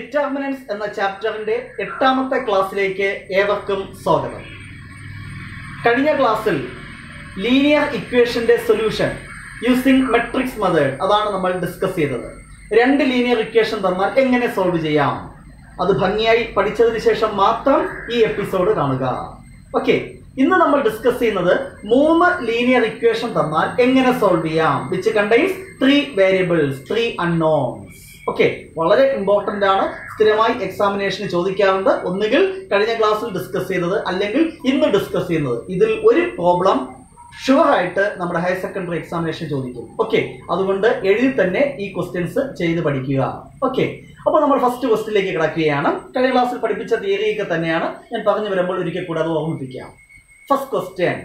Determinants എന്ന ചാപ്റ്ററിന്റെ എട്ടാമത്തെ ക്ലാസ്സിലേക്ക് ഏവർക്കും സ്വാഗതം കഴിഞ്ഞ ക്ലാസ്സിൽ ലീനിയർ ഇക്വേഷന്റെ സൊല്യൂഷൻ യൂസിങ് മെട്രിക്സ് മെത്തേഡ് അതാണ് നമ്മൾ ഡിസ്കസ് ചെയ്തത് രണ്ട് ലീനിയർ ഇക്വേഷൻ തന്നാൽ എങ്ങനെ സോൾവ് ചെയ്യാം അത് ഭംഗിയായി പഠിച്ചതിന് ശേഷം മാത്രം ഈ എപ്പിസോഡ് കാണുക ഓക്കെ ഇന്ന് നമ്മൾ ഡിസ്കസ് ചെയ്യുന്നത് മൂന്ന് ലീനിയർ ഇക്വേഷൻ തന്നാൽ എങ്ങനെ സോൾവ് ചെയ്യാം which contains three variables three unknowns okay വളരെ ഇമ്പോർട്ടന്റ് ആണ് സ്ഥിരമായി എക്സാമിനേഷന് ചോദിക്കാറുണ്ട് ഒന്നുകിൽ കഴിഞ്ഞ ക്ലാസ്സിൽ ഡിസ്കസ് ചെയ്തത് അല്ലെങ്കിൽ ഇന്ന് ഡിസ്കസ് ചെയ്യുന്നത് ഇതിൽ ഒരു പ്രോബ്ലം ഷുവർ ആയിട്ട് നമ്മുടെ ഹയർ സെക്കൻഡറി എക്സാമിനേഷൻ ചോദിക്കും ഓക്കെ അതുകൊണ്ട് എഴുതി തന്നെ ഈ ക്വസ്റ്റ്യൻസ് ചെയ്ത് പഠിക്കുക ഓക്കെ അപ്പോൾ നമ്മൾ ഫസ്റ്റ് ക്വസ്റ്റിലേക്ക് കിടക്കുകയാണ് കഴിഞ്ഞ ക്ലാസ്സിൽ പഠിപ്പിച്ച തിയറിയൊക്കെ തന്നെയാണ് ഞാൻ പറഞ്ഞു വരുമ്പോൾ ഒരിക്കൽ കൂടെ അത് ഓർമ്മിപ്പിക്കാം first question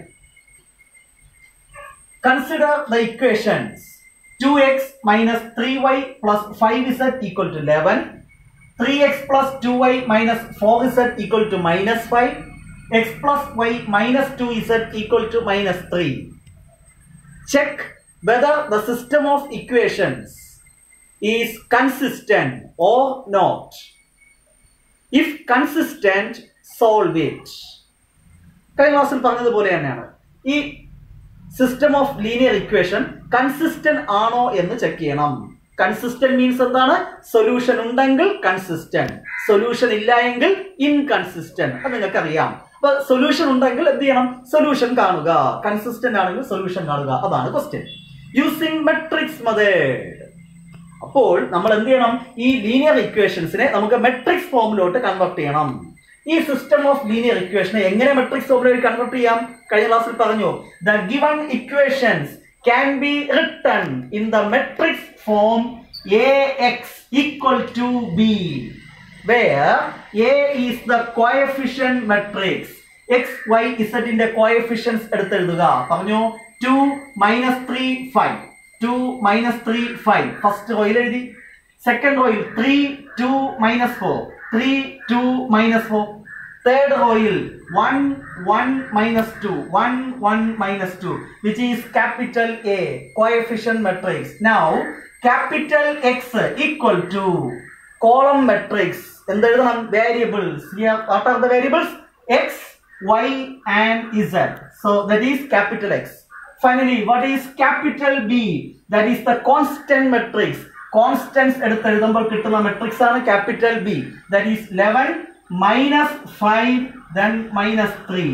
consider the equations 2x minus 3y plus 5z equal to 11 3x plus 2y minus 4z equal to minus 5 x plus y minus 2z equal to minus 3 check whether the system of equations is consistent or not if consistent solve it കഴിഞ്ഞ ക്ലാസ്സിൽ പറഞ്ഞതുപോലെ തന്നെയാണ് ഈ system of linear equation consistent ആണോ എന്ന് check ചെയ്യണം consistent means എന്താണ് solution ഉണ്ടെങ്കിൽ കൺസിസ്റ്റന്റ് സൊല്യൂഷൻ ഇല്ല എങ്കിൽ ഇൻകൺസിസ്റ്റന്റ് അത് നിങ്ങൾക്ക് അറിയാം അപ്പൊ സൊല്യൂഷൻ ഉണ്ടെങ്കിൽ എന്ത് ചെയ്യണം സൊല്യൂഷൻ കാണുക കൺസിസ്റ്റന്റ് ആണെങ്കിൽ സൊല്യൂഷൻ കാണുക അതാണ് ക്വസ്റ്റ്യൻ യൂസിങ് മെട്രിക്സ് മെത്തേഡ് അപ്പോൾ നമ്മൾ എന്ത് ചെയ്യണം ഈ ലീനിയർ ഇക്വേഷൻസിനെ നമുക്ക് മെട്രിക്സ് ഫോമിലോട്ട് കൺവേർട്ട് ചെയ്യണം ഈ സിസ്റ്റം ഓഫ് ലീനിയർ ഇക്വേഷനെ എങ്ങനെ മെട്രിക്സ് ഫോമിലേക്ക് കൺവേർട്ട് ചെയ്യാം കഴിഞ്ഞ ക്ലാസ്സിൽ പറഞ്ഞു the given equations can be written in the matrix form A X equal to B where a is the coefficient matrix x y z ന്റെ coefficients എടുത്തെഴുതുക പറഞ്ഞു 2 minus three five two minus three five first റോയിൽ എഴുതി second റോയിൽ three two minus four three two minus four third റോയിൽ one one minus two one one minus two which is capital A coefficient matrix now capital X equal to column matrix എന്തെഴുതണം variables what are the variables X Y and Z so that is capital X finally what is capital B that is the constant matrix constants എടുത്ത് എഴുതുമ്പോൾ കിട്ടുന്ന matrix ആണ് capital B that is eleven minus five then minus three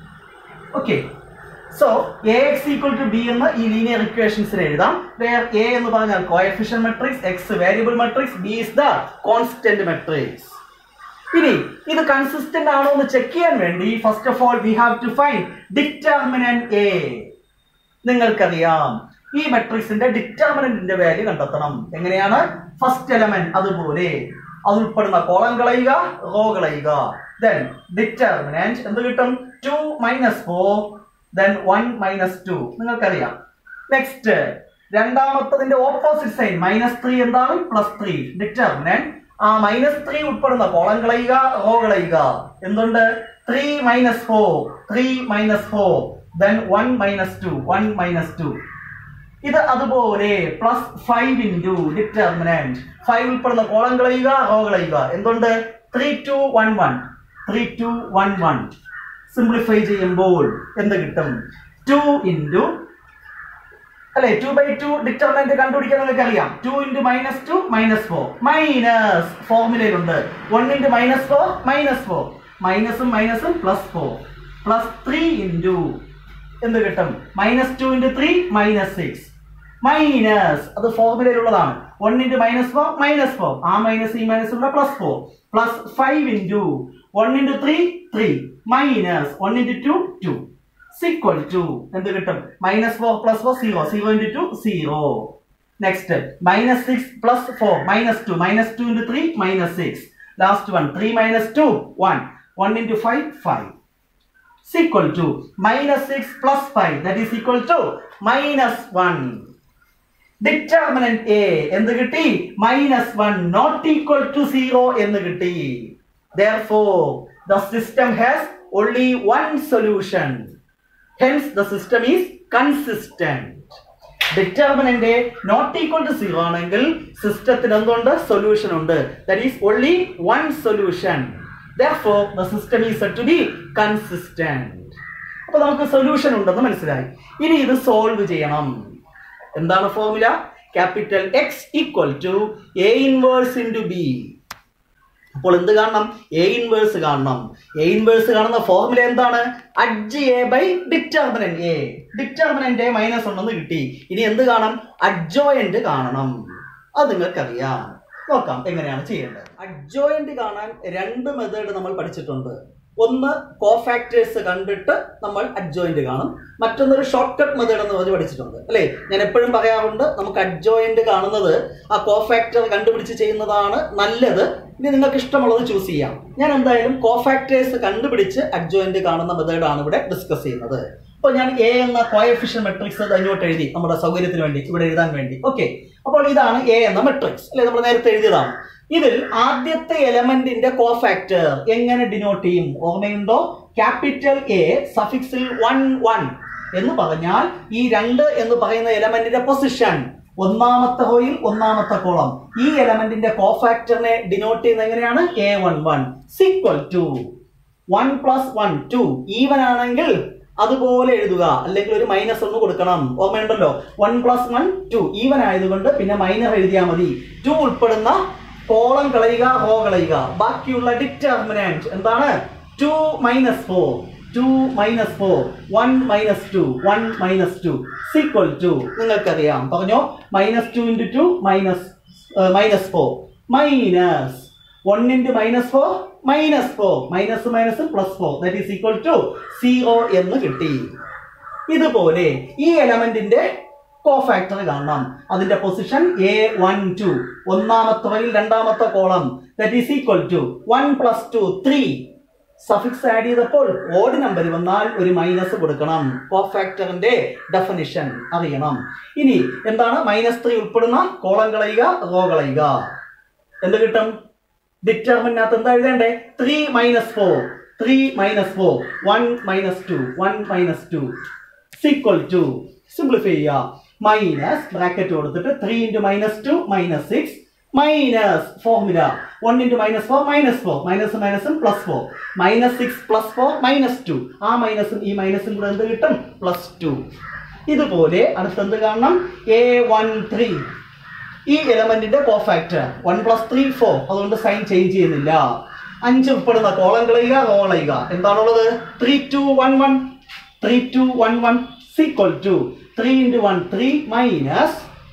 okay so A X equal to B എന്ന് ഈ linear ഇക്വേഷൻസിൽ എഴുതാം where A എന്ന് പറഞ്ഞാൽ coefficient matrix X variable matrix B is the constant matrix ഇനി ഇത് consistent ആണോ എന്ന് ചെക്ക് ചെയ്യാൻ വേണ്ടി first of all we have to find determinant A നിങ്ങൾക്കറിയാം ഈ മെട്രിക്സിന്റെ ഡിറ്റർമിനന്റിന്റെ വാല്യൂ കണ്ടെത്തണം എങ്ങനെയാണ് ഫസ്റ്റ് എലമെന്റ് അതുപോലെ അത് ഉൾപ്പെടുന്ന കോളം കളയുക റോ കളയുക ദെൻ ഡിറ്റർമിനന്റ് എന്ത് കിട്ടും two minus four then one minus two നിങ്ങൾക്കറിയാം നെക്സ്റ്റ് രണ്ടാമത്തതിന്റെ ഓപ്പോസിറ്റ് സൈൻ മൈനസ് ത്രീ എന്താണ് പ്ലസ് ത്രീ ഡിറ്റർമിനന്റ് ആ മൈനസ് ത്രീ ഉൾപ്പെടുന്ന കോളം കളയുക റോ കളയുക എന്തുണ്ട് three minus four three minus four then one minus two one minus two ഇത് അതുപോലെ plus five into determinant five ഉൾപ്പെടുന്ന കോളം കളയുക റോ കളയുക എന്തുണ്ട് three two one one three two one one simplify ചെയ്യുമ്പോൾ എന്ത് കിട്ടും ടു ഇൻറ്റു അല്ലെ ടു ബൈ ടു ഡിറ്റർമിനന്റ് കണ്ടുപിടിക്കാൻ നിങ്ങൾക്ക് അറിയാം two into minus two minus four minus ഫോർമുലയിലുണ്ട് one into minus four minus four മൈനസും മൈനസും plus four plus three into എന്ത് കിട്ടും minus two into three minus six minus അത് ഫോർമുലയിലുള്ളതാണ് one into minus four minus four ആ minus ഈ minus ഇവിടെ plus four plus five into one into three three minus one into two two is equal to എന്ത് കിട്ടും minus four plus four zero zero into two zero next minus six plus four minus two minus two into three minus six last one three minus two one one into five five is equal to minus 6 plus 5 that is equal to minus 1 determinant A എന്ത് കിട്ടി minus one not equal to zero എന്ന് കിട്ടി therefore the system has only one solution hence the system is consistent determinant not equal to zero ആണെങ്കിൽ സിസ്റ്റത്തിന് എന്തുണ്ട് solution ഉണ്ട് that is only one solution therefore the system is said to be consistent അപ്പൊ നമുക്ക് solution ഉണ്ടെന്ന് മനസ്സിലായി ഇനി ഇത് സോൾവ് ചെയ്യണം എന്താണ് formula capital X equal to A inverse into B അപ്പോൾ എന്ത് കാണണം എ ഇൻവേഴ്സ് കാണണം എ ഇൻവേഴ്സ് കാണുന്ന ഫോർമുല എന്താണ് adj A by determinant A determinant A minus ഉണ്ടെന്ന് കിട്ടി ഇനി എന്ത് കാണണം അഡ്ജോയന്റ് കാണണം അത് നിങ്ങൾക്കറിയാം നോക്കാം എങ്ങനെയാണ് ചെയ്യേണ്ടത് അഡ്ജോയന്റ് കാണാൻ രണ്ട് മെത്തേഡ് നമ്മൾ പഠിച്ചിട്ടുണ്ട് ഒന്ന് കോഫാക്ടേഴ്സ് കണ്ടിട്ട് നമ്മൾ അഡ്ജോയിന്റ് കാണും മറ്റൊന്നൊരു ഷോർട്ട് കട്ട് മെത്തേഡ് എന്ന് പറഞ്ഞ് പഠിച്ചിട്ടുണ്ട് അല്ലേ ഞാൻ എപ്പോഴും പറയാറുണ്ട് നമുക്ക് അഡ്ജോയിന്റ് കാണുന്നത് ആ കോഫാക്ടർ കണ്ടുപിടിച്ച് ചെയ്യുന്നതാണ് നല്ലത് ഇനി നിങ്ങൾക്ക് ഇഷ്ടമുള്ളത് ചൂസ് ചെയ്യാം ഞാൻ എന്തായാലും കോഫാക്ടേഴ്സ് കണ്ടുപിടിച്ച് അഡ്ജോയിന്റ് കാണുന്ന മെത്തേഡാണ് ഇവിടെ ഡിസ്കസ് ചെയ്യുന്നത് അപ്പോൾ ഞാൻ എ എന്ന കോയഫിഷ്യൻ മെട്രിക്സ് അങ്ങോട്ട് എഴുതി നമ്മുടെ സൗകര്യത്തിന് വേണ്ടി ഇവിടെ എഴുതാൻ വേണ്ടി ഓക്കെ അപ്പോൾ ഇതാണ് എ എന്ന മെട്രിക്സ് അല്ലെ നമ്മൾ നേരത്തെ എഴുതിയതാണ് ഇതിൽ ആദ്യത്തെ എലമെന്റിന്റെ കോഫാക്ടർ എങ്ങനെ ഡിനോട്ട് ചെയ്യും ഓർമ്മയുണ്ടോ ക്യാപിറ്റൽ എ സഫിക്സിൽ വൺ വൺ എന്ന് പറഞ്ഞാൽ ഈ രണ്ട് എന്ന് പറയുന്ന എലമെന്റിന്റെ പൊസിഷൻ ഒന്നാമത്തെ റോയിൽ ഒന്നാമത്തെ കോളം ഈ എലമെന്റിന്റെ കോഫാക്ടറിനെ ഡിനോട്ട് ചെയ്യുന്നത് എങ്ങനെയാണ് A one one is equal to one plus one two even ആണെങ്കിൽ അതുപോലെ എഴുതുക അല്ലെങ്കിൽ ഒരു മൈനസ് ഒന്ന് കൊടുക്കണം ഓർമ്മയുണ്ടല്ലോ one plus one two even ആയതുകൊണ്ട് പിന്നെ മൈനർ എഴുതിയാൽ മതി ടു ഉൾപ്പെടുന്ന കോളം കളയുക റോ കളയുക ബാക്കിയുള്ള ഡിറ്റർമിനന്റ് എന്താണ് two minus four two minus four one minus two one minus two is equal to നിങ്ങൾക്കറിയാം പറഞ്ഞോ minus two into two minus minus four minus one into minus four minus four minus minus plus four that is equal to zero എന്ന് കിട്ടി ഇതുപോലെ ഈ എലമെന്റിന്റെ cofactor കാണണം അതിന്റെ position A one two ഒന്നാമത്തെ വരിൽ രണ്ടാമത്തെ column that is equal to one plus two three suffix add ചെയ്തപ്പോൾ ഓഡ് നമ്പർ വന്നാൽ ഒരു മൈനസ് കൊടുക്കണം കോഫാക്ടറിന്റെ ഡെഫിനിഷൻ അറിയണം ഇനി എന്താണ് മൈനസ് ത്രീ ഉൾപ്പെടുന്ന കോളം കളയുക റോ കളയുക എന്ത് കിട്ടും ഡിറ്റർമിനകത്ത് എന്താ എഴുതേണ്ടേ three minus four three minus four one minus two one minus two is equal to simplify ചെയ്യുക മൈനസ് ബ്രാക്കറ്റ് കൊടുത്തിട്ട് three into minus two minus six minus formula one into minus four minus four minus മൈനസും plus four minus six plus four minus two ആ മൈനസും ഈ മൈനസും കൂടെ എന്ത് കിട്ടും പ്ലസ് ടു ഇതുപോലെ അടുത്തെന്ത് കാണണം എ വൺ ത്രീ ഈ എലമെന്റിന്റെ cofactor one plus three four അതുകൊണ്ട് സൈൻ ചേഞ്ച് ചെയ്യുന്നില്ല അഞ്ച് ഉൾപ്പെടുന്ന കോളം കളയുക റോ കളയുക എന്താണുള്ളത് three two one one three two one one is equal to three into one three minus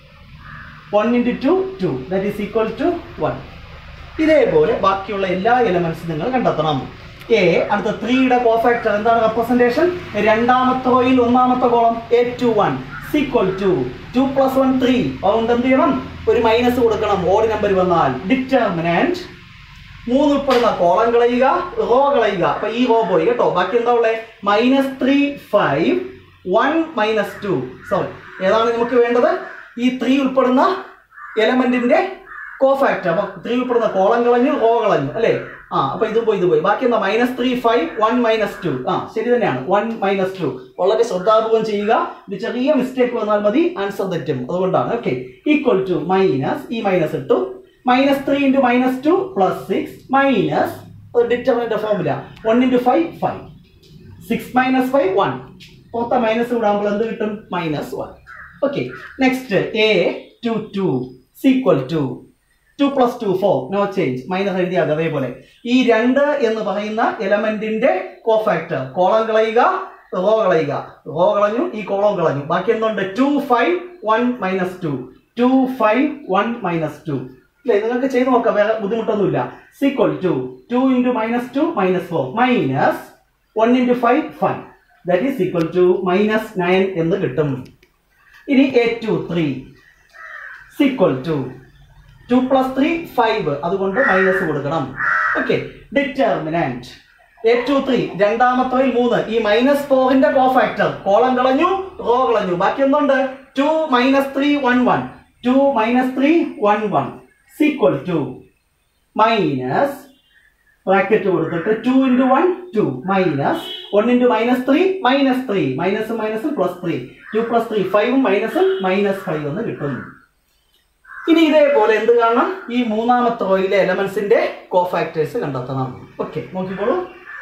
one into two two that is equal to one ഇതേപോലെ ബാക്കിയുള്ള എല്ലാ എലമെന്റ്സും നിങ്ങൾ കണ്ടെത്തണം എ അടുത്ത ത്രീയുടെ കോഫാക്ടർ എന്താണ് റെപ്രസെന്റേഷൻ രണ്ടാമത്തെ റോയിൽ ഒന്നാമത്തെ column A two one is equal to two plus one three അതുകൊണ്ട് എന്ത് ചെയ്യണം ഒരു മൈനസ് കൊടുക്കണം ഓഡ് നമ്പർ വന്നാൽ ഡിറ്റർമിനന്റ് മൂന്ന് ഉൾപ്പെടുന്ന കോളം കളയുക റോ കളയുക അപ്പൊ ഈ റോ പോയി കേട്ടോ ബാക്കി എന്താ ഉള്ളത് minus three five one minus two sorry ഏതാണ് നമുക്ക് വേണ്ടത് ഈ ത്രീ ഉൾപ്പെടുന്ന എലമെന്റിന്റെ കോഫാക്ടർ അപ്പൊ ത്രീ ഉൾപ്പെടുന്ന കോളം കളഞ്ഞു റോ കളഞ്ഞു അല്ലേ ആ അപ്പൊ ഇത് പോയി ഇത് പോയി ബാക്കി എന്താ minus three five one minus two ആ ശരി തന്നെയാണ് വൺ മൈനസ് ടു വളരെ ശ്രദ്ധാപൂർവം ചെയ്യുക ഒരു ചെറിയ മിസ്റ്റേക്ക് വന്നാൽ മതി ആൻസർ തെറ്റും അതുകൊണ്ടാണ് ഓക്കെ ഈക്വൽ ടു മൈനസ് ഈ മൈനസ് ഇട്ടു minus three into minus two plus six minus determinant formula one into five five six minus five one പുറത്തെ മൈനസ് വിടാകുമ്പോൾ എന്ത് കിട്ടും minus one okay next A two two is equal to two plus two four no change minus എഴുതിയാൽ അതേപോലെ ഈ രണ്ട് എന്ന് പറയുന്ന എലമെന്റിന്റെ കോഫാക്ടർ കോളം കളയുക റോ കളയുക റോ കളഞ്ഞു ഈ കോളം കളഞ്ഞു ബാക്കി എന്തുണ്ട് two five one minus two two five one minus two അല്ലേ നിങ്ങൾക്ക് ചെയ്ത് നോക്കാം വേറെ ബുദ്ധിമുട്ടൊന്നുമില്ല is equal to two into minus two minus four minus one into five five that is equal to minus nine എന്ന് കിട്ടും ഇനി A two three is equal to two plus three five അതുകൊണ്ട് മൈനസ് കൊടുക്കണം okay determinant A two three രണ്ടാമത്തെ മൂന്ന് ഈ minus ഫോറിന്റെ cofactor column കളഞ്ഞു റോ കളഞ്ഞു ബാക്കി എന്തുണ്ട് two minus three one one two minus three one one is equal to minus bracket കൊടുത്തിട്ട് two into one two minus one into minus three minus three minus minus plus three two plus three ഫൈവും മൈനസും minus five എന്ന് കിട്ടും ഇനി ഇതേപോലെ എന്ത് കാണണം ഈ മൂന്നാമത്തെ റോയിലെ എലമെന്റ്സിന്റെ കോഫാക്ടേഴ്സ് കണ്ടെത്തണം ഓക്കെ നോക്കിക്കോളൂ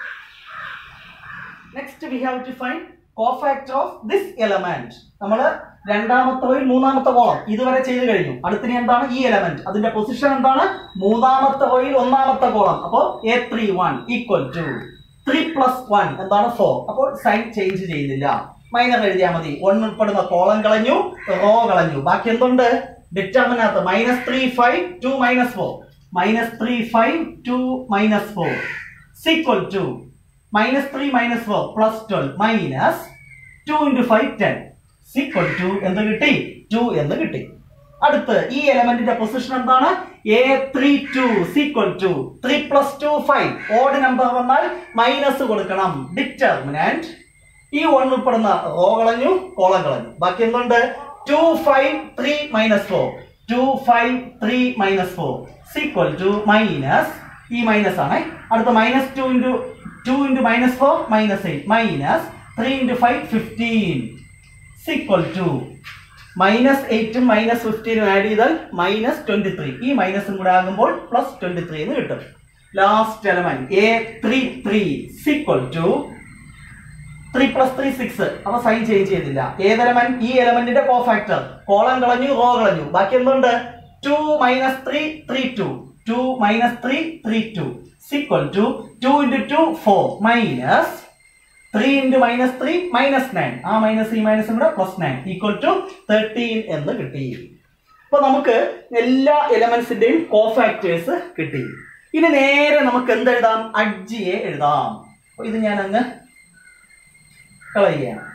next we have to find cofactor of this element നമ്മൾ രണ്ടാമത്തെ റോയിൽ മൂന്നാമത്തെ കോളം ഇതുവരെ ചെയ്ത് കഴിഞ്ഞു അടുത്തിനി എന്താണ് ഈ എലമെന്റ് അതിന്റെ പൊസിഷൻ എന്താണ് മൂന്നാമത്തെ റോയിൽ ഒന്നാമത്തെ കോളം അപ്പോൾ A three one equal to three plus one എന്താണ് ഫോർ അപ്പോൾ സൈൻ ചേഞ്ച് ചെയ്യുന്നില്ല മൈനർ എഴുതിയാൽ മതി വൺ ഉൾപ്പെടുന്ന കോളം കളഞ്ഞു റോ കളഞ്ഞു ബാക്കി എന്തുണ്ട് ഡിറ്റർമിനകത്ത് minus three five two minus four minus three five two minus four is equal to minus three minus four plus twelve minus two into five ten is equal to എന്ത് കിട്ടി ടു എന്ന് കിട്ടി അടുത്ത് ഈ എലമെന്റിന്റെ പൊസിഷൻ എന്താണ് A three two is equal to three plus two five odd number വന്നാൽ minus കൊടുക്കണം ഡിറ്റർമിനന്റ് ഈ വൺ ഉൾപ്പെടുന്ന റോ കളഞ്ഞു കോളം കളഞ്ഞു ബാക്കി എന്തുണ്ട് two five three minus four two five three minus four is equal to minus ഈ മൈനസ് ആണ് അടുത്ത minus two into two into minus four minus eight minus three into five fifteen is equal to minus എയ്റ്റും minus ഫിഫ്റ്റീനും add ചെയ്താൽ minus twenty three ഈ മൈനസും കൂടെ ആകുമ്പോൾ പ്ലസ് ട്വന്റി ത്രീ എന്ന് കിട്ടും last element A three three is equal to three plus three six അപ്പൊ സൈൻ ചേഞ്ച് ചെയ്തില്ല ഏത് എലമെന്റ് ഈ എലമെന്റിന്റെ കോ ഫാക്ടർ കോളം കളഞ്ഞു റോ കളഞ്ഞു ബാക്കി എന്തുണ്ട് two minus three three two two minus three three two is equal to two into two four minus three into minus three minus nine ആ മൈനസ് ഈ മൈനസും കൂടെ plus nine equal to thirteen എന്ന് കിട്ടി അപ്പൊ നമുക്ക് എല്ലാ എലമെന്റ്സിന്റെയും കോഫാക്ടേഴ്സ് കിട്ടി ഇനി നേരെ നമുക്ക് എന്ത് എഴുതാം അഡ്ജിയെ എഴുതാം അപ്പൊ ഇത് ഞാൻ അങ്ങ് കളയുകയാണ്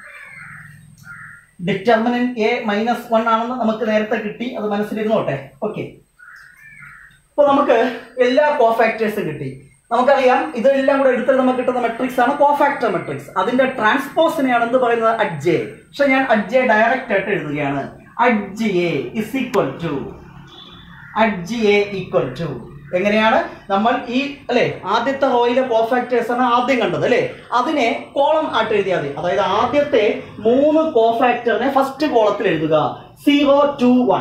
ഡിറ്റർമിനന്റ് എ മൈനസ് വൺ ആണെന്ന് നമുക്ക് നേരത്തെ കിട്ടി അത് മനസ്സിലിരുന്നോട്ടെ ഓക്കെ അപ്പൊ നമുക്ക് എല്ലാ കോഫാക്ടേഴ്സും കിട്ടി നമുക്കറിയാം ഇതെല്ലാം കൂടെ എടുത്തിട്ട് നമുക്ക് കിട്ടുന്ന മെട്രിക്സ് ആണ് കോഫാക്ടർ മെട്രിക്സ് അതിന്റെ ട്രാൻസ്പോസിനെയാണ് എന്ത് പറയുന്നത് അഡ്ജെ പക്ഷെ ഞാൻ അഡ്ജെ ഡയറക്റ്റ് ആയിട്ട് എഴുതുകയാണ് adj A is equal to adj A equal to എങ്ങനെയാണ് നമ്മൾ ഈ അല്ലെ ആദ്യത്തെ റോയിലെ കോഫാക്ടേഴ്സ് ആണ് ആദ്യം കണ്ടത് അല്ലെ അതിനെ കോളം ആയിട്ട് എഴുതിയാൽ മതി അതായത് ആദ്യത്തെ മൂന്ന് കോഫാക്ടറിനെ ഫസ്റ്റ് കോളത്തിൽ എഴുതുക zero two one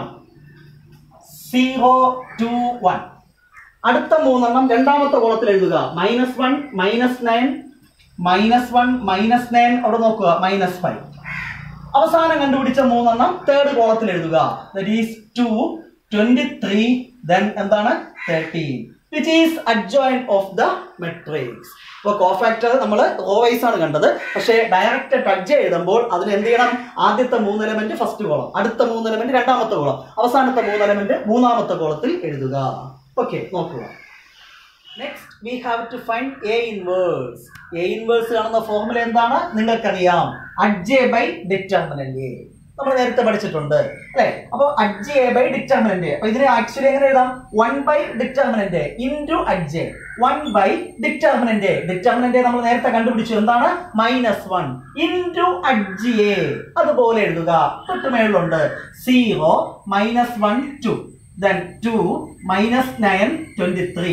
zero two one അടുത്ത മൂന്നെണ്ണം രണ്ടാമത്തെ കോളത്തിൽ എഴുതുക minus one minus nine minus one minus nine അവിടെ നോക്കുക മൈനസ് ഫൈവ് അവസാനം കണ്ടുപിടിച്ച മൂന്നെണ്ണം തേർഡ് കോളത്തിൽ എഴുതുക that is two twenty three then എന്താണ് thirteen which is adjoint of the matrix ഇപ്പോൾ കോഫാക്ടർ നമ്മൾ റോവൈസ് ആണ് കണ്ടത് പക്ഷേ ഡയറക്റ്റ് ടച്ച് എഴുതുമ്പോൾ അതിന് എന്ത് ചെയ്യണം ആദ്യത്തെ മൂന്ന് എലമെന്റ് ഫസ്റ്റ് കോളം അടുത്ത മൂന്ന് എലമെന്റ് രണ്ടാമത്തെ കോളം അവസാനത്തെ മൂന്ന് എലമെന്റ് മൂന്നാമത്തെ കോളത്തിൽ എഴുതുക ഓക്കെ നോക്കുക next we have to find A inverse A inverse കാണുന്ന ഫോർമുല എന്താണ് നിങ്ങൾക്കറിയാം അഡ്ജെ ബൈ ഡിറ്റർമിനന്റ് എ നമ്മൾ നേരത്തെ പഠിച്ചിട്ടുണ്ട് അല്ലെ അപ്പൊ അഡ്ജെ എ ബൈ ഡിറ്റർമിനന്റ് അപ്പൊ ഇതിനെ ആക്ച്വലി എങ്ങനെ എഴുതാം one by determinant into adj one by determinant determinant നമ്മൾ നേരത്തെ കണ്ടുപിടിച്ചു എന്താണ് മൈനസ് വൺ ഇൻറ്റു അഡ്ജെ അതുപോലെ എഴുതുക തൊട്ട് മേളിലുണ്ട് zero minus one two then 2 minus 9 23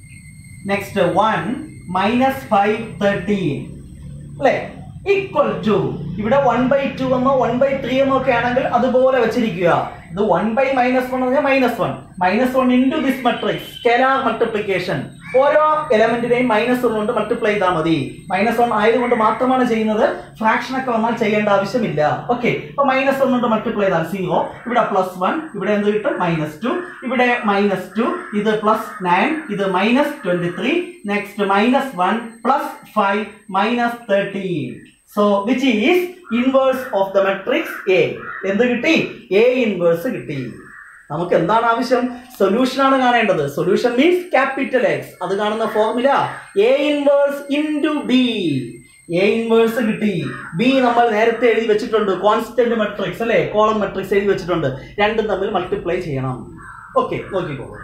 next 1 minus 5 13 അല്ലേ ഈക്വൽ ടു ഇവിടെ വൺ ബൈ ടു എന്നോ വൺ ബൈ ത്രീ എന്നോ ഒക്കെ ആണെങ്കിൽ അതുപോലെ വെച്ചിരിക്കുക ഇത് വൺ ബൈ മൈനസ് വൺ പറഞ്ഞാൽ minus one minus one into this matrix scalar multiplication ഓരോ എലമെന്റിനെയും മൈനസ് കൊണ്ട് മൾട്ടിപ്ലൈ ചെയ്താൽ മതി മൈനസ് വൺ ആയതുകൊണ്ട് മാത്രമാണ് ചെയ്യുന്നത് ഫ്രാക്ഷൻ ഒക്കെ വന്നാൽ ചെയ്യേണ്ട ആവശ്യമില്ല ഓക്കെ അപ്പൊ മൈനസ് വൺ കൊണ്ട് മൾട്ടിപ്ലൈ ചെയ്താൽ സീറോ ഇവിടെ പ്ലസ് വൺ ഇവിടെ എന്ത് കിട്ടും മൈനസ് ടു ഇവിടെ മൈനസ് ടു ഇത് പ്ലസ് നയൻ ഇത് minus twenty three next minus one plus five minus thirteen so which is inverse of the matrix A എന്ത് കിട്ടി എ ഇൻവേഴ്സ് കിട്ടി നമുക്ക് എന്താണ് ആവശ്യം സൊല്യൂഷൻ ആണ് കാണേണ്ടത് സൊല്യൂഷൻ മീൻസ് ക്യാപിറ്റൽ എക്സ് അത് കാണുന്ന formula A inverse into B A inverse കിട്ടി ബി നമ്മൾ നേരത്തെ എഴുതി വെച്ചിട്ടുണ്ട് കോൺസ്റ്റന്റ് മെട്രിക്സ് അല്ലെ കോളം മെട്രിക്സ് എഴുതി വെച്ചിട്ടുണ്ട് രണ്ടും തമ്മിൽ മൾട്ടിപ്ലൈ ചെയ്യണം ഓക്കെ നോക്കിക്കോളൂ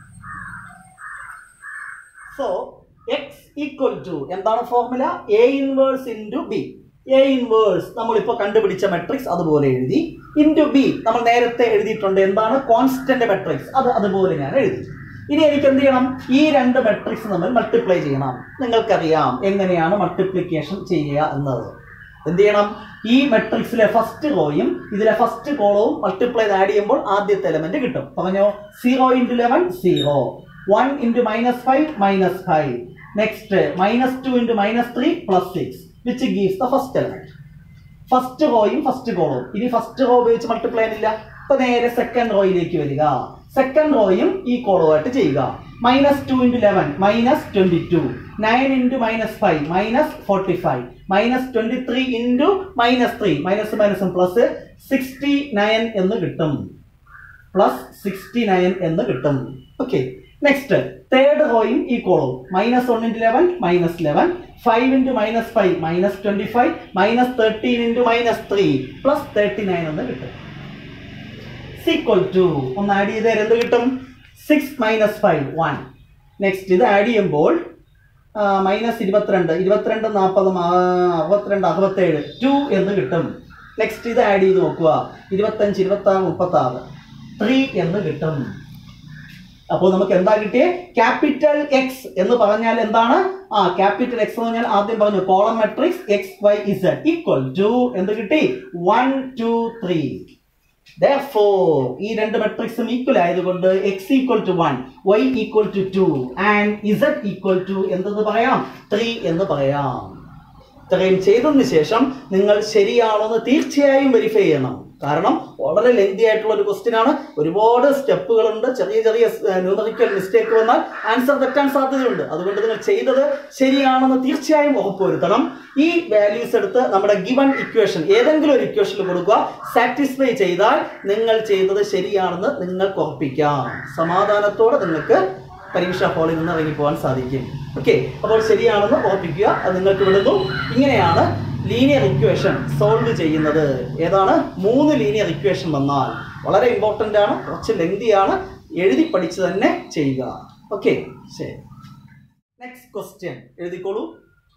സോ എക്സ് ഈക്വൽ ടു എന്താണ് formula A inverse into B A inverse നമ്മളിപ്പോൾ കണ്ടുപിടിച്ച മെട്രിക്സ് അതുപോലെ എഴുതി ഇൻറ്റു ബി നമ്മൾ നേരത്തെ എഴുതിയിട്ടുണ്ട് എന്താണ് കോൺസ്റ്റന്റ് മെട്രിക്സ് അത് അതുപോലെ ഞാൻ എഴുതി ഇനി എനിക്ക് എന്ത് ചെയ്യണം ഈ രണ്ട് മെട്രിക്സ് തമ്മിൽ മൾട്ടിപ്ലൈ ചെയ്യണം നിങ്ങൾക്കറിയാം എങ്ങനെയാണ് മൾട്ടിപ്ലിക്കേഷൻ ചെയ്യുക എന്നത് എന്ത് ചെയ്യണം ഈ മെട്രിക്സിലെ ഫസ്റ്റ് റോയും ഇതിലെ ഫസ്റ്റ് കോളവും മൾട്ടിപ്ലൈ ആഡ് ചെയ്യുമ്പോൾ ആദ്യത്തെ എലമെന്റ് കിട്ടും പറഞ്ഞോ zero into eleven zero one into minus five minus five next minus two into minus three plus six which gives the first element first റോയും ഫസ്റ്റ് കോളവും ഇനി ഫസ്റ്റ് റോ ഉപയോഗിച്ച് multiply ഇല്ല അപ്പൊ നേരെ സെക്കൻഡ് റോയിലേക്ക് വരിക സെക്കൻഡ് റോയും ഈ കോളവുമായിട്ട് ചെയ്യുക minus two into eleven minus twenty two nine into minus five minus forty five minus twenty three into minus three minus മൈനസും പ്ലസ് സിക്സ്റ്റി നയൻ എന്ന് കിട്ടും പ്ലസ് സിക്സ്റ്റി നയൻ എന്ന് കിട്ടും ഓക്കെ നെക്സ്റ്റ് തേർഡ് റോയും ഈ കോളവും minus one into eleven minus eleven five into minus five minus twenty five minus thirteen into minus three plus thirty nine എന്ന് കിട്ടും സീക്വൽ ടു ഒന്ന് ആഡ് ചെയ്ത് എന്ത് കിട്ടും six minus five one next ഇത് ആഡ് ചെയ്യുമ്പോൾ മൈനസ് ഇരുപത്തിരണ്ട് ഇരുപത്തിരണ്ട് നാൽപ്പത് അറുപത്തിരണ്ട് അറുപത്തേഴ് ടു എന്ന് കിട്ടും നെക്സ്റ്റ് ഇത് ആഡ് ചെയ്ത് നോക്കുക ഇരുപത്തഞ്ച് ഇരുപത്തി ആറ് മുപ്പത്തി ആറ് ത്രീ എന്ന് കിട്ടും അപ്പോൾ നമുക്ക് എന്താ കിട്ടിയേ ക്യാപിറ്റൽ എക്സ് എന്ന് പറഞ്ഞാൽ എന്താണ് ആ ക്യാപിറ്റൽ എക്സ് എന്ന് പറഞ്ഞാൽ ആദ്യം പറഞ്ഞു column matrix X Y Z equal to എന്ത് കിട്ടി വൺ ടു ത്രീ Therefore, ഈ രണ്ട് മെട്രിക്സും ഈക്വൽ ആയതുകൊണ്ട് X equal to one Y equal to two and Z equal to എന്തെന്ന് പറയാം ത്രീ എന്ന് പറയാം ഇത്രയും ചെയ്തതിന് ശേഷം നിങ്ങൾ ശരിയാണോന്ന് തീർച്ചയായും വെരിഫൈ ചെയ്യണം കാരണം വളരെ ലെങ്തി ആയിട്ടുള്ള ഒരു ക്വസ്റ്റ്യൻ ആണ് ഒരുപാട് സ്റ്റെപ്പുകളുണ്ട് ചെറിയ ചെറിയ ന്യൂമറിക്കൽ മിസ്റ്റേക്ക് വന്നാൽ ആൻസർ തെറ്റാൻ സാധ്യതയുണ്ട് അതുകൊണ്ട് നിങ്ങൾ ചെയ്തത് ശരിയാണെന്ന് തീർച്ചയായും ഉറപ്പുവരുത്തണം ഈ വാല്യൂസ് എടുത്ത് നമ്മുടെ ഗിവൺ ഇക്വേഷൻ ഏതെങ്കിലും ഒരു ഇക്വേഷനിൽ കൊടുക്കുക സാറ്റിസ്ഫൈ ചെയ്താൽ നിങ്ങൾ ചെയ്തത് ശരിയാണെന്ന് നിങ്ങൾക്ക് ഉറപ്പിക്കാം സമാധാനത്തോടെ നിങ്ങൾക്ക് പരീക്ഷാ ഹാളിൽ നിന്ന് ഇറങ്ങിപ്പോകാൻ സാധിക്കും ഓക്കെ അപ്പോൾ ശരിയാണെന്ന് ഉറപ്പിക്കുക അത് നിങ്ങൾക്ക് വിടുന്നു ഇങ്ങനെയാണ് ലീനിയർ ഇക്വേഷൻ സോൾവ് ചെയ്യുന്നത് ഏതാണ് മൂന്ന് ലീനിയർ ഇക്വേഷൻ വന്നാൽ വളരെ ഇമ്പോർട്ടൻ്റ് ആണ് കുറച്ച് ലെങ്തി ആണ് എഴുതി പഠിച്ച് തന്നെ ചെയ്യുക ഓക്കെ ശരി നെക്സ്റ്റ് ക്വസ്റ്റ്യൻ എഴുതിക്കോളൂ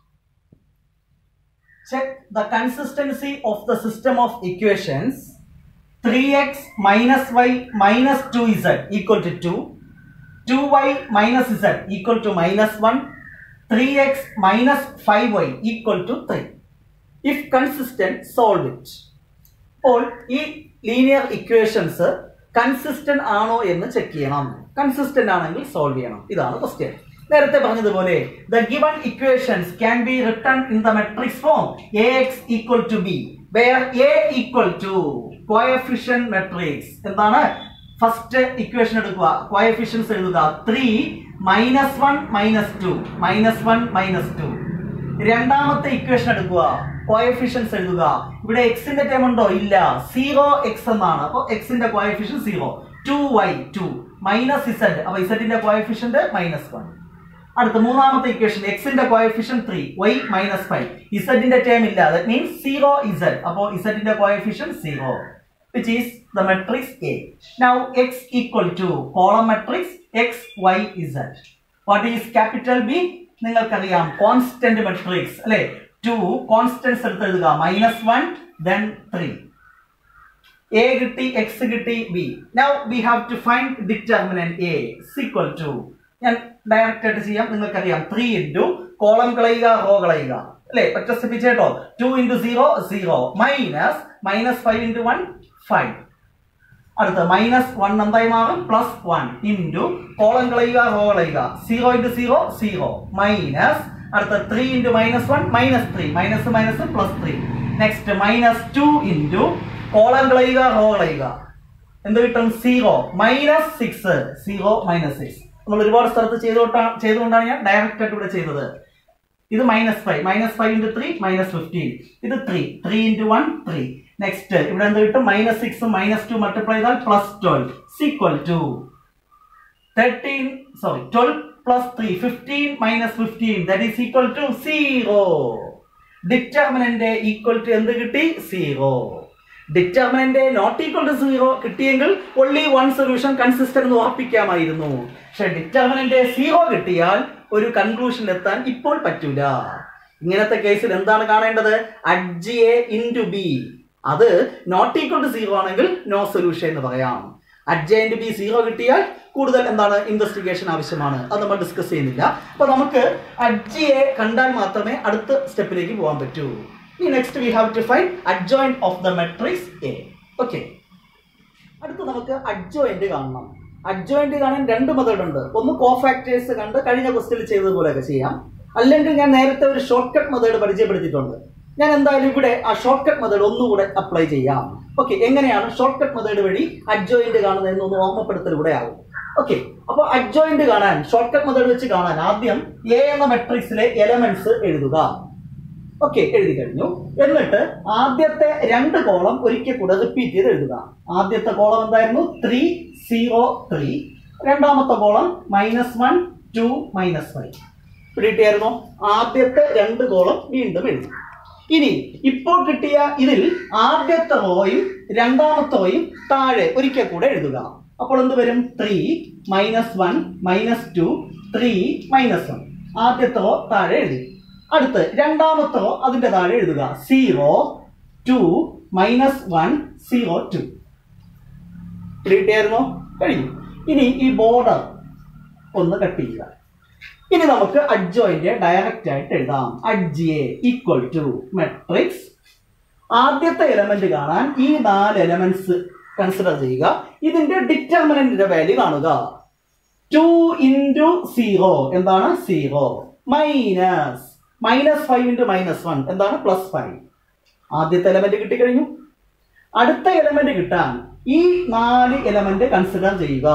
check the consistency of the system of equations 3x minus y minus 2z equal to 2 2y minus z equal to minus 1 3x minus 5y equal to 3 if consistent solve it അപ്പോൾ ഈ linear equations consistent ആണോ എന്ന് check ചെയ്യണം consistent ആണെങ്കിൽ solve ചെയ്യണം ഇതാണ് question നേരത്തെ പറഞ്ഞതുപോലെ the given equations can be written in the matrix form A X equal to B where A equal to coefficient matrix എന്താണ് ഫസ്റ്റ് ഇക്വേഷൻ എടുക്കുക കോയഫിഷ്യൻസ് എഴുതുക three minus one minus two minus one minus two രണ്ടാമത്തെ equation എടുക്കുക coefficients എഴുതുക ഇവിടെ എക്സിന്റെ term ഉണ്ടോ ഇല്ല സീറോ എക്സ് എന്നാണ് അപ്പോൾ എക്സിന്റെ coefficient zero two Y two minus Z അപ്പൊ ഇസഡിന്റെ കോയഫിഷ്യന്റ് മൈനസ് വൺ അടുത്ത മൂന്നാമത്തെ ഇക്വേഷൻ എക്സിന്റെ coefficient three Y minus five ഇസഡിന്റെ ടേം ഇല്ല ദാറ്റ് മീൻസ് സീറോ ഇസഡ് അപ്പോൾ ഇസഡിന്റെ coefficient zero which is the matrix A. Now x equal to column matrix x, y, z. What is capital B? നിങ്ങൾക്കറിയാം constant matrix അല്ലെ two constants എടുത്ത് എഴുതുക minus one then three A കിട്ടി X കിട്ടി B now we have to find determinant A is equal to ഞാൻ direct ആയിട്ട് ചെയ്യാം നിങ്ങൾക്കറിയാം ത്രീ ഇൻറ്റു കോളം കളയുക റോ കളയുക അല്ലെ ഒറ്റ സ്റ്റെപ്പ് ചെയ്തോ two into zero zero minus minus five into one five അടുത്ത മൈനസ് വൺ എന്തായി മാറും പ്ലസ് വൺ ഇൻറ്റു കോളം കളയുക റോ കളയുക zero into zero zero minus അടുത്ത three into minus one minus three minus minus plus three next minus two into column കളയുക row കളയുക എന്ത് കിട്ടും zero minus six zero minus six നമ്മൾ ഒരുപാട് സ്ഥലത്ത് ചെയ്തുകൊണ്ടാണ് ചെയ്തുകൊണ്ടാണ് ഞാൻ ഡയറക്റ്റ് ആയിട്ട് ഇവിടെ ചെയ്തത് ഇത് minus five minus five into three minus fifteen ഇത് three three into one three next ഇവിടെ എന്ത് കിട്ടും minus six minus two multiply ചെയ്താൽ plus twelve is equal to thirteen sorry twelve plus three fifteen minus fifteen that is equal to zero determinant equal to എന്ത് കിട്ടി zero determinant not equal to zero കിട്ടിയെങ്കിൽ only one solution consistent എന്ന് ഉറപ്പിക്കാമായിരുന്നു പക്ഷെ determinant zero കിട്ടിയാൽ ഒരു കൺക്ലൂഷനിൽ എത്താൻ ഇപ്പോൾ പറ്റൂല ഇങ്ങനത്തെ കേസിൽ എന്താണ് കാണേണ്ടത് അഡ്ജ് എ ഇൻറ്റു ബി അത് നോട്ട് ഈക്വൽ ടു സീറോ ആണെങ്കിൽ നോ സൊല്യൂഷൻ എന്ന് പറയാം അഡ്ജയന്റ് ബി സീറോ കിട്ടിയാൽ കൂടുതൽ എന്താണ് ഇൻവെസ്റ്റിഗേഷൻ ആവശ്യമാണ് അത് നമ്മൾ ഡിസ്കസ് ചെയ്യുന്നില്ല അപ്പൊ നമുക്ക് അഡ്ജിയെ കണ്ടാൽ മാത്രമേ അടുത്ത സ്റ്റെപ്പിലേക്ക് പോകാൻ പറ്റൂ ഇനി next we have to find adjoint of the matrix A okay അടുത്ത് നമുക്ക് അഡ്ജോയിന്റ് കാണണം അഡ്ജോയിന്റ് കാണാൻ രണ്ട് മെത്തേഡ് ഉണ്ട് ഒന്ന് കോഫാക്ടേഴ്സ് കണ്ട് കഴിഞ്ഞ ക്വസ്റ്റിൽ ചെയ്തതുപോലെയൊക്കെ ചെയ്യാം അല്ലെങ്കിൽ ഞാൻ നേരത്തെ ഒരു ഷോർട്ട് കട്ട് മെത്തേഡ് പരിചയപ്പെടുത്തിയിട്ടുണ്ട് ഞാൻ എന്തായാലും ഇവിടെ ആ ഷോർട്ട് കട്ട് മെത്തേഡ് ഒന്നുകൂടെ അപ്ലൈ ചെയ്യാം ഓക്കെ എങ്ങനെയാണ് ഷോർട്ട് കട്ട് മെത്തേഡ് വഴി അഡ്ജോയിന്റ് കാണുന്നത് എന്നൊന്ന് ഓർമ്മപ്പെടുത്തലൂടെ ആകും ഓക്കെ അപ്പോൾ അഡ്ജോയിന്റ് കാണാൻ ഷോർട്ട് കട്ട് മെത്തേഡ് വെച്ച് കാണാൻ ആദ്യം എ എന്ന മെട്രിക്സിലെ എലമെന്റ്സ് എഴുതുക ഓക്കെ എഴുതി കഴിഞ്ഞു എന്നിട്ട് ആദ്യത്തെ രണ്ട് കോളം ഒരിക്കൽ കൂടെ റിപ്പീറ്റ് ചെയ്ത് എഴുതുക ആദ്യത്തെ കോളം എന്തായിരുന്നു ത്രീ സീറോ ത്രീ രണ്ടാമത്തെ column minus one two minus five കിട്ടിയായിരുന്നോ ആദ്യത്തെ രണ്ട് കോളം വീണ്ടും എഴുതി ഇനി ഇപ്പോൾ കിട്ടിയ ഇതിൽ ആദ്യത്തെ റോയും രണ്ടാമത്തെ റോയും താഴെ ഒരിക്കൽ കൂടെ എഴുതുക അപ്പോൾ എന്ത് വരും three minus one minus two three minus one ആദ്യത്തെ റോ താഴെ എഴുതി അടുത്ത് രണ്ടാമത്തെ റോ അതിന്റെ താഴെ എഴുതുക zero two minus one zero two കിട്ടിയായിരുന്നോ കഴിഞ്ഞു ഇനി ഈ ബോർഡർ ഒന്ന് കട്ട് ചെയ്യുക ഇനി നമുക്ക് അഡ്ജോയിന്റ് ഡയറക്റ്റ് ആയിട്ട് എഴുതാം അഡ്ജിയെ ഈക്വൽ ടു മെട്രിക്സ് ആദ്യത്തെ എലമെന്റ് കാണാൻ ഈ നാല് എലമെന്റ്സ് കൺസിഡർ ചെയ്യുക ഇതിന്റെ ഡിറ്റർമിനന്റിന്റെ വാല്യൂ കാണുക ടു ഇൻറ്റു സീറോ എന്താണ് zero minus minus five into minus one എന്താണ് പ്ലസ് ഫൈവ് ആദ്യത്തെ എലമെന്റ് കിട്ടിക്കഴിഞ്ഞു അടുത്ത എലമെന്റ് കിട്ടാൻ ഈ നാല് എലമെന്റ് കൺസിഡർ ചെയ്യുക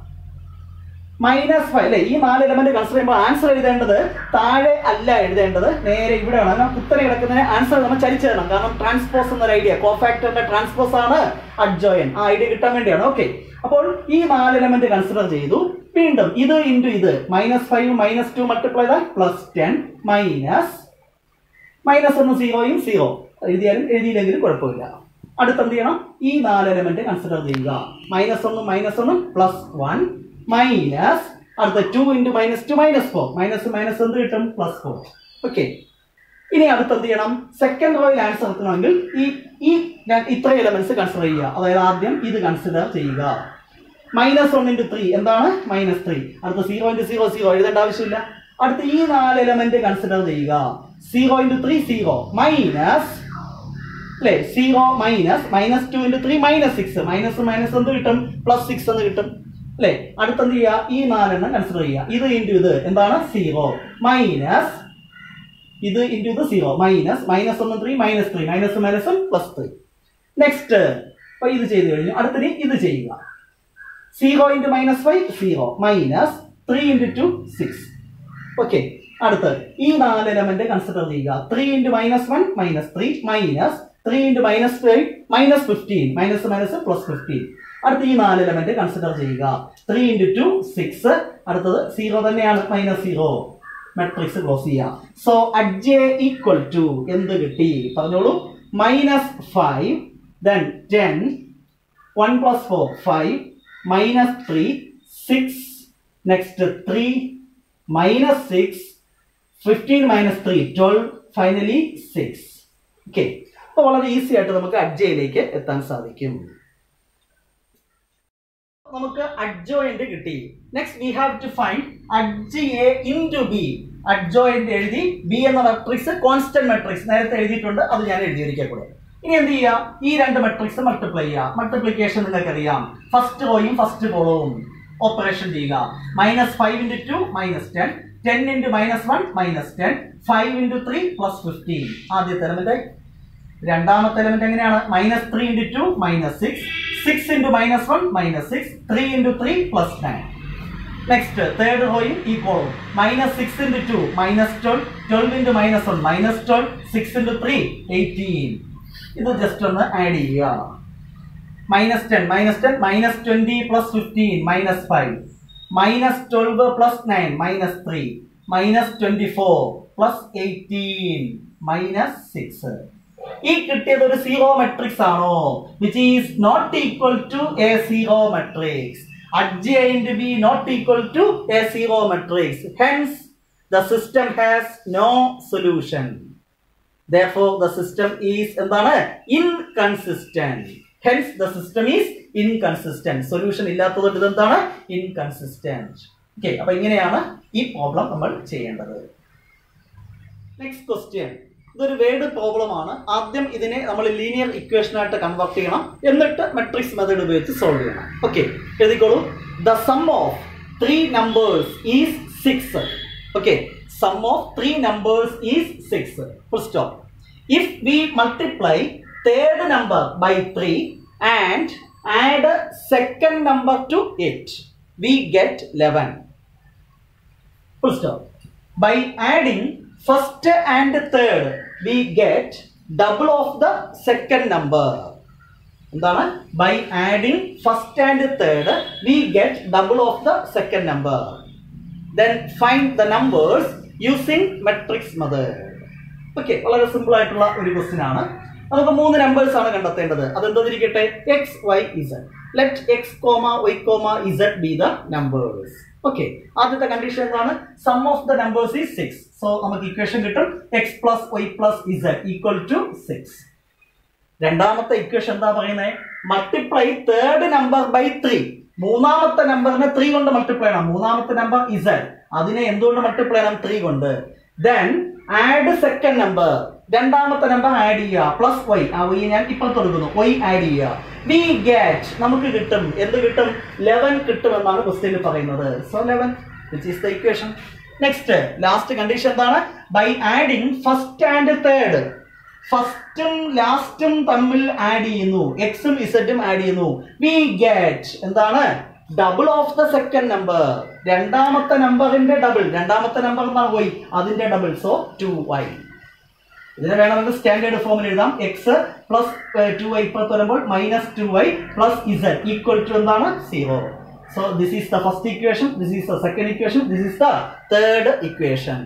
മൈനസ് ഫൈവ് അല്ലെ ഈ നാല് എലമെന്റ് കൺസിഡർ ചെയ്യുമ്പോൾ ആൻസർ എഴുതേണ്ടത് താഴെ അല്ല എഴുതേണ്ടത് നേരെ ഇവിടെ വേണം കാരണം കുത്തനെ കിടക്കുന്നതിന് ആൻസർ നമ്മൾ ചരിച്ചെഴുതണം കാരണം ട്രാൻസ്പോസ് എന്നൊരു ഐഡിയ കോഫാക്ടറിന്റെ ട്രാൻസ്പോസ് ആണ് അഡ്ജോയൻ ആ ഐഡിയ കിട്ടാൻ വേണ്ടിയാണ് ഓക്കെ അപ്പോൾ ഈ നാല് എലമെന്റ് കൺസിഡർ ചെയ്തു വീണ്ടും ഇത് ഇൻറ്റു ഇത് minus five minus two multiply the plus ten minus minus ഒന്ന് സീറോയും സീറോ എഴുതിയാലും എഴുതിയില്ലെങ്കിലും കുഴപ്പമില്ല അടുത്ത് എന്ത് ചെയ്യണം ഈ നാല് എലമെന്റ് കൺസിഡർ ചെയ്യുക മൈനസ് ഒന്നും മൈനസ് ഒന്നും പ്ലസ് വൺ മൈനസ് അടുത്ത two into minus two minus four minus minus എന്ത് കിട്ടും പ്ലസ് ഫോർ ഓക്കെ ഇനി അടുത്ത് എന്ത് ചെയ്യണം സെക്കൻഡ് റോയിൽ ആൻസർ എത്തണമെങ്കിൽ ഈ ഈ ര- ഇത്രയും എലമെന്റ്സ് കൺസിഡർ ചെയ്യുക അതായത് ആദ്യം ഇത് കൺസിഡർ ചെയ്യുക മൈനസ് വൺ ഇൻറ്റു ത്രീ എന്താണ് മൈനസ് ത്രീ അടുത്ത സീറോ ഇൻറ്റു സീറോ സീറോ എഴുതേണ്ട ആവശ്യമില്ല അടുത്ത ഈ നാല് എലമെന്റ് കൺസിഡർ ചെയ്യുക zero into three zero minus അല്ലേ zero minus minus two into three minus six minus minus എന്ത് കിട്ടും പ്ലസ് സിക്സ് എന്ന് കിട്ടും അല്ലേ അടുത്ത് എന്ത് ചെയ്യുക ഈ നാലെണ്ണം കൺസിഡർ ചെയ്യുക ഇത് ഇൻറ്റു ഇത് എന്താണ് സീറോ മൈനസ് ഇത് ഇൻറ്റു ഇത് സീറോ മൈനസ് മൈനസ് ഒന്ന് ത്രീ മൈനസ് ത്രീ മൈനസ് മൈനസും പ്ലസ് ത്രീ നെക്സ്റ്റ് അപ്പൊ ഇത് ചെയ്ത് കഴിഞ്ഞു അടുത്തിനി ഇത് ചെയ്യുക zero into minus five zero minus three into two six okay അടുത്ത് ഈ നാല് എലമെന്റ് കൺസിഡർ ചെയ്യുക three into minus one minus three minus three into minus five minus fifteen minus minus plus fifteen അടുത്ത ഈ നാല് എലമെന്റ് കൺസിഡർ ചെയ്യുക three into two six അടുത്തത് zero തന്നെയാണ് മൈനസ് സീറോ മെട്രിക്സ് ക്ലോസ് ചെയ്യാം സോ അഡ്ജെ ഈക്വൽ ടു എന്ത് കിട്ടി പറഞ്ഞോളൂ minus five then ten one plus four five minus three six next three minus six fifteen minus three twelve finally six okay അപ്പോൾ വളരെ easy ആയിട്ട് നമുക്ക് അഡ്ജയിലേക്ക് എത്താൻ സാധിക്കും നമുക്ക് അഡ്ജോയിന്റ് കിട്ടി next we have to find adj A into B adjoint എഴുതി B എന്ന മെട്രിക്സ് കോൺസ്റ്റന്റ് മെട്രിക്സ് നേരത്തെ എഴുതിയിട്ടുണ്ട് അത് ഞാൻ എഴുതിയിരിക്കുക കൂടെ ഇനി എന്ത് ചെയ്യുക ഈ രണ്ട് മെട്രിക്സ് മൾട്ടിപ്ലൈ ചെയ്യുക മൾട്ടിപ്ലിക്കേഷൻ നിങ്ങൾക്കറിയാം ഫസ്റ്റ് റോയും ഫസ്റ്റ് കോളവും ഓപ്പറേഷൻ ചെയ്യുക minus five into two minus ten ten into minus one minus ten five into three plus fifteen ആദ്യത്തെ എലമെന്റ് രണ്ടാമത്തെ എലമെന്റ് എങ്ങനെയാണ് minus three into two minus six six into minus one minus six three into three plus nine next third റോയും ഈ കോളും minus six into two minus twelve twelve into minus one minus twelve six into three eighteen ഇത് just ഒന്ന് add ചെയ്യുക minus ten minus ten minus twenty plus fifteen minus five minus twelve plus nine minus three minus twenty four plus eighteen minus six ഈ കിട്ടിയത് ഒരു zero matrix ആണോ which is not equal to A zero matrix adjoint be not equal to a zero matrix hence the system has no solution therefore the system is എന്താണ് inconsistent hence the system is inconsistent solution ഇല്ലാത്തതുകൊണ്ട് ഇതെന്താണ് inconsistent okay അപ്പൊ ഇങ്ങനെയാണ് ഈ problem നമ്മൾ ചെയ്യേണ്ടത് next question ഇതൊരു word problem ആണ് ആദ്യം ഇതിനെ നമ്മൾ ലീനിയർ ഇക്വേഷൻ ആയിട്ട് കൺവേർട്ട് ചെയ്യണം എന്നിട്ട് മെട്രിക്സ് മെത്തേഡ് ഉപയോഗിച്ച് സോൾവ് ചെയ്യണം ഓക്കെ എഴുതിക്കോളൂ the sum of three numbers is six okay sum of three numbers is six full stop if we multiply third number by three and add second number to it we get eleven full stop. By adding first and third, we get double of the second number. എന്താണ് by adding first and third we get double of the second number then find the numbers using matrix method okay വളരെ simple ആയിട്ടുള്ള ഒരു question ആണ് നമുക്ക് മൂന്ന് numbers ആണ് കണ്ടെത്തേണ്ടത് അതെന്തോന്നിരിക്കട്ടെ X Y Z let X comma Y comma Z be the numbers okay ആദ്യത്തെ കണ്ടീഷൻ എന്താണ് sum of the numbers is six so നമുക്ക് ഇക്വേഷൻ കിട്ടും X plus Y plus Z equal to six രണ്ടാമത്തെ equation എന്താ പറയുന്നത് multiply third number by three മൂന്നാമത്തെ നമ്പറിനെ three കൊണ്ട് മൾട്ടിപ്ലൈ ചെയ്യണം മൂന്നാമത്തെ നമ്പർ ഇസഡ് അതിനെ എന്തുകൊണ്ട് മൾട്ടിപ്ലൈ ചെയ്യണം ത്രീ കൊണ്ട് ദെൻ ആഡ് സെക്കൻഡ് നമ്പർ രണ്ടാമത്തെ നമ്പർ ആഡ് ചെയ്യുക പ്ലസ് വൈ ആ വൈ ഞാൻ ഇപ്പോൾ കൊടുക്കുന്നു വൈ ആഡ് ചെയ്യുക വി ഗെറ്റ് നമുക്ക് കിട്ടും എന്ത് കിട്ടും ലെവൻ കിട്ടുമെന്നാണ് ക്വസ്റ്റ്യനിൽ പറയുന്നത് so eleven which is the equation next last condition എന്താണ് by adding first and third ഫസ്റ്റും ലാസ്റ്റും തമ്മിൽ ആഡ് ചെയ്യുന്നു എക്സും ഇസഡും ആഡ് ചെയ്യുന്നു വി ഗെറ്റ് എന്താണ് double of the second number രണ്ടാമത്തെ നമ്പറിന്റെ ഡബിൾ രണ്ടാമത്തെ നമ്പർ എന്താണ് വൈ അതിന്റെ ഡബിൾ സോ ടു വൈ ഇതിനെ വേണമെങ്കിൽ സ്റ്റാൻഡേർഡ് ഫോമിൽ എഴുതാം എക്സ് പ്ലസ് ടു വൈ ഇപ്പുറത്ത് വരുമ്പോൾ minus two Y plus Z equal to എന്താണ് zero so this is the first equation this is the second equation this is the third equation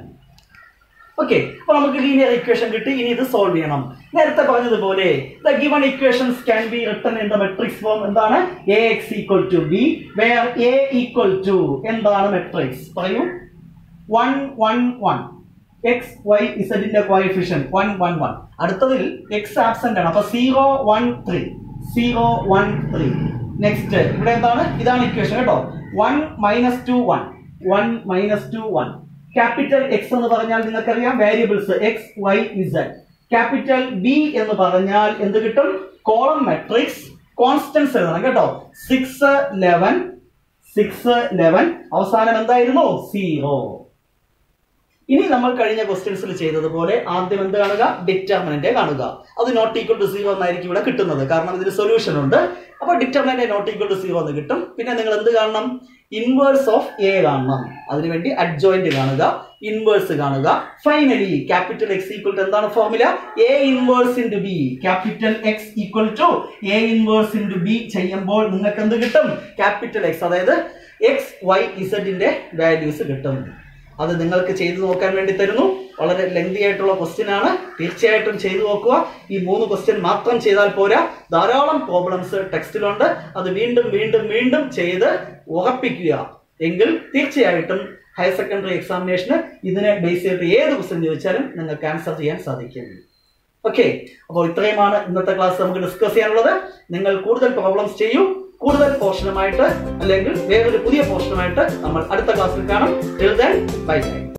okay അപ്പൊ നമുക്ക് linear equation കിട്ടി ഇനി ഇത് solve ചെയ്യണം നേരത്തെ പറഞ്ഞതുപോലെ the given equations can be written in the matrix form എന്താണ് A X equal to B where A equal to എന്താണ് മെട്രിക്സ് പറയൂ one one one X Y ഇസഡിന്റെ കോയിഫിഷ്യൻ വൺ വൺ വൺ അടുത്തതിൽ എക്സ് ആബ്സെന്റ് ആണ് അപ്പൊ zero one three zero one three next ഇവിടെ എന്താണ് ഇതാണ് ഇക്വേഷൻ കേട്ടോ one minus two one one minus two one capital X എന്ന് പറഞ്ഞാൽ നിങ്ങൾക്കറിയാം variables X Y Z capital B എന്ന് പറഞ്ഞാൽ എന്ത് കിട്ടും കോളം മെട്രിക്സ് കോൺസ്റ്റൻസ് എഴുതണം കേട്ടോ സിക്സ് ലെവൻ സിക്സ് ലെവൻ അവസാനം എന്തായിരുന്നു സീറോ ഇനി നമ്മൾ കഴിഞ്ഞ ക്വസ്റ്റ്യൻസിൽ ചെയ്തതുപോലെ ആദ്യം എന്ത് കാണുക ഡിറ്റർമിനന്റ് കാണുക അത് നോട്ട് ഈക്വൽ ടു സീറോ എന്നായിരിക്കും ഇവിടെ കിട്ടുന്നത് കാരണം ഇതിന് സൊല്യൂഷൻ ഉണ്ട് അപ്പോൾ determinant not equal to zero എന്ന് കിട്ടും പിന്നെ നിങ്ങൾ എന്ത് കാണണം ഇൻവേഴ്സ് ഓഫ് എ കാണണം അതിനുവേണ്ടി അഡ്ജോയിന്റ് കാണുക ഇൻവേഴ്സ് കാണുക finally capital X equal to എന്താണ് formula A inverse into B capital X equal to A inverse into B ചെയ്യുമ്പോൾ നിങ്ങൾക്ക് എന്ത് കിട്ടും ക്യാപിറ്റൽ എക്സ് അതായത് എക്സ് വൈ ഇസഡിന്റെ വാല്യൂസ് കിട്ടും അത് നിങ്ങൾക്ക് ചെയ്തു നോക്കാൻ വേണ്ടി തരുന്നു വളരെ ലെങ്തി ആയിട്ടുള്ള ക്വസ്റ്റ്യൻ ആണ് തീർച്ചയായിട്ടും ചെയ്തു നോക്കുക ഈ മൂന്ന് ക്വസ്റ്റ്യൻ മാത്രം ചെയ്താൽ പോരാ ധാരാളം പ്രോബ്ലംസ് ടെക്സ്റ്റിലുണ്ട് അത് വീണ്ടും വീണ്ടും വീണ്ടും ചെയ്ത് ഉറപ്പിക്കുക എങ്കിൽ തീർച്ചയായിട്ടും ഹയർ സെക്കൻഡറി എക്സാമിനേഷന് ഇതിനെ ബേസ് ചെയ്തിട്ട് ഏത് ക്വസ്റ്റ്യൻ ചോദിച്ചാലും നിങ്ങൾക്ക് ആൻസർ ചെയ്യാൻ സാധിക്കും ഓക്കെ അപ്പോൾ ഇത്രയുമാണ് ഇന്നത്തെ ക്ലാസ് നമുക്ക് ഡിസ്കസ് ചെയ്യാനുള്ളത് നിങ്ങൾ കൂടുതൽ പ്രോബ്ലംസ് ചെയ്യൂ കൂടുതൽ പോർഷനുമായിട്ട് അല്ലെങ്കിൽ വേറൊരു പുതിയ പോർഷനുമായിട്ട് നമ്മൾ അടുത്ത ക്ലാസ്സിൽ കാണാം ബൈ ബൈ